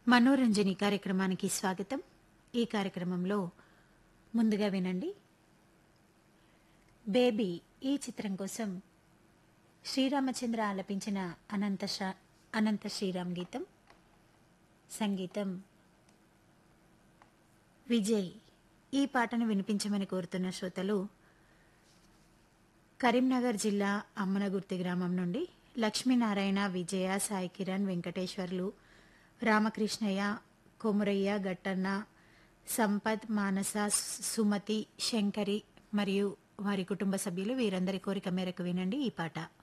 మనోరంజని కార్యక్రమానికి స్వాగతం ఈ కార్యక్రమంలో ముందుగా వినండి బేబీ ఈ చిత్రం కోసం శ్రీరామచంద్ర ఆలపించిన అనంత శా- అనంత శ్రీరామ్ గీతం సంగీతం విజయ్ ఈ పాటను వినిపించమని కోరుతున్న శ్రోతలు కరీంనగర్ జిల్లా అమ్మనగుర్తి గ్రామం నుండి లక్ష్మీనారాయణ విజయ సాయి కిరణ్ వెంకటేశ్వర్లు రామకృష్ణయ్య కొమురయ్య గట్టన్న సంపత్ మానస సుమతి శంకరి మరియు వారి కుటుంబ సభ్యులు వీరందరి కోరిక మేరకు వినండి ఈ పాట